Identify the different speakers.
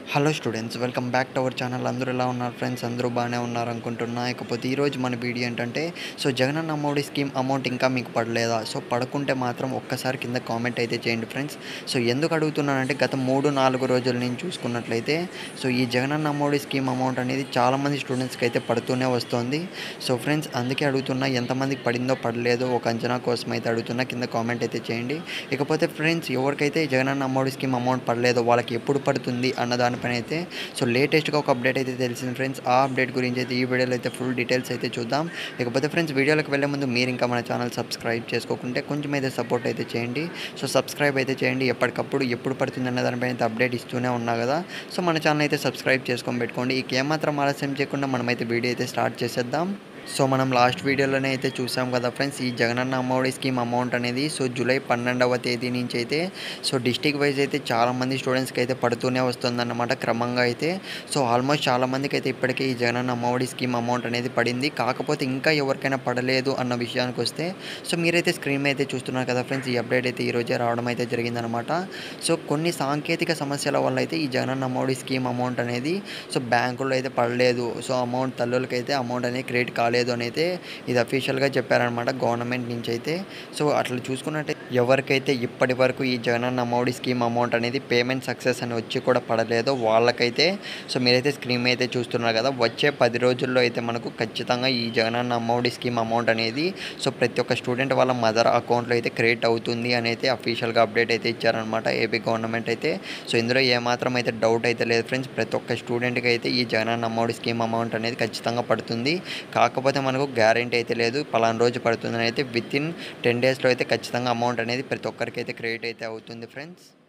Speaker 1: hello students welcome back to our channel అందరూ ఎలా ఉన్నారు ఫ్రెండ్స్ అందరూ బాగానే ఉన్నారు అనుకుంటున్నా ఇకపోతే ఈరోజు మన వీడియో ఏంటంటే so Jagananna Ammavodi scheme amount ఇంకా మీకు పడలేదా సో పడకుంటే మాత్రం ఒక్కసారి కింద కామెంట్ అయితే చేయండి ఫ్రెండ్స్ సో ఎందుకు అడుగుతున్నానంటే గత మూడు నాలుగు రోజుల నుంచి చూసుకున్నట్లయితే సో ఈ జగనన్న అమ్మఒడి స్కీమ్ అమౌంట్ అనేది చాలామంది స్టూడెంట్స్కి అయితే పడుతూనే వస్తుంది సో ఫ్రెండ్స్ అందుకే అడుగుతున్నా ఎంతమందికి పడిందో పడలేదో ఒక అంచనా కోసం అయితే అడుగుతున్నా కింద కామెంట్ అయితే చేయండి ఇకపోతే ఫ్రెండ్స్ ఎవరికైతే జగనన్న అమ్మఒడి స్కీమ్ అమౌంట్ పడలేదో వాళ్ళకి ఎప్పుడు పడుతుంది అన్న దానిపైన అయితే సో లేటెస్ట్గా ఒక అప్డేట్ అయితే తెలిసింది ఫ్రెండ్స్ ఆ అప్డేట్ గురించి అయితే ఈ వీడియోలో అయితే ఫుల్ డీటెయిల్స్ అయితే చూద్దాం ఇకపోతే ఫ్రెండ్స్ వీడియోలోకి వెళ్ళే ముందు మీరు ఇంకా మన ఛానల్ సబ్స్క్రైబ్ చేసుకోకుంటే కొంచెం అయితే సపోర్ట్ అయితే చేయండి సో సబ్స్క్రైబ్ అయితే చేయండి ఎప్పటికప్పుడు ఎప్పుడు పడుతుంది అన్న దానిపైన అయితే అప్డేట్ ఇస్తూనే ఉన్నా కదా సో మన ఛానల్ అయితే సబ్స్క్రైబ్ చేసుకొని పెట్టుకోండి ఇక ఏమాత్రం ఆలస్యం చేయకుండా మనమైతే వీడియో అయితే స్టార్ట్ చేసేద్దాం సో మనం లాస్ట్ వీడియోలోనే అయితే చూసాం కదా ఫ్రెండ్స్ ఈ జగనన్న అమ్మఒడి స్కీమ్ అమౌంట్ అనేది సో జూలై పన్నెండవ తేదీ నుంచి అయితే సో డిస్టిక్ వైజ్ అయితే చాలామంది స్టూడెంట్స్కి అయితే పడుతూనే వస్తుందన్నమాట క్రమంగా అయితే సో ఆల్మోస్ట్ చాలామందికి అయితే ఇప్పటికే ఈ జగనన్న అమ్మఒడి స్కీమ్ అమౌంట్ అనేది పడింది కాకపోతే ఇంకా ఎవరికైనా పడలేదు అన్న విషయానికి వస్తే సో మీరైతే స్క్రీన్ మీద అయితే చూస్తున్నారు కదా ఫ్రెండ్స్ ఈ అప్డేట్ అయితే ఈ రోజే రావడం అయితే జరిగిందనమాట సో కొన్ని సాంకేతిక సమస్యల వల్ల అయితే ఈ జగనన్న అమ్మఒడి స్కీమ్ అమౌంట్ అనేది సో బ్యాంకుల్లో అయితే పడలేదు సో అమౌంట్ తల్లులకి అయితే అమౌంట్ అనేది క్రెడిట్ కాలేదు అని అయితే ఇది అఫీషియల్గా చెప్పారనమాట గవర్నమెంట్ నుంచి అయితే సో అట్లా చూసుకున్నట్టే ఎవరికైతే ఇప్పటి వరకు ఈ జగనన్న అమ్మఒడి స్కీమ్ అమౌంట్ అనేది పేమెంట్ సక్సెస్ అని వచ్చి కూడా పడలేదో వాళ్ళకైతే సో మీరైతే స్క్రీన్ అయితే చూస్తున్నారు కదా వచ్చే పది రోజుల్లో అయితే మనకు ఖచ్చితంగా ఈ జగనన్న అమ్మఒడి స్కీమ్ అమౌంట్ అనేది సో ప్రతి ఒక్క స్టూడెంట్ వాళ్ళ మదర్ అకౌంట్లో అయితే క్రియేట్ అవుతుంది అని అయితే అఫీషియల్గా అప్డేట్ అయితే ఇచ్చారనమాట ఏపీ గవర్నమెంట్ అయితే సో ఇందులో ఏమాత్రం అయితే డౌట్ అయితే లేదు ఫ్రెండ్స్ ప్రతి ఒక్క స్టూడెంట్కి అయితే ఈ జగనన్న అమ్మఒడి స్కీమ్ అమౌంట్ అనేది ఖచ్చితంగా పడుతుంది కాకపోతే మనకు గ్యారంటీ అయితే లేదు పలానా రోజు పడుతుందని అయితే విత్ ఇన్ టెన్ డేస్లో అయితే ఖచ్చితంగా అమౌంట్ అనేది ప్రతి ఒక్కరికి అయితే క్రియేట్ అయితే అవుతుంది ఫ్రెండ్స్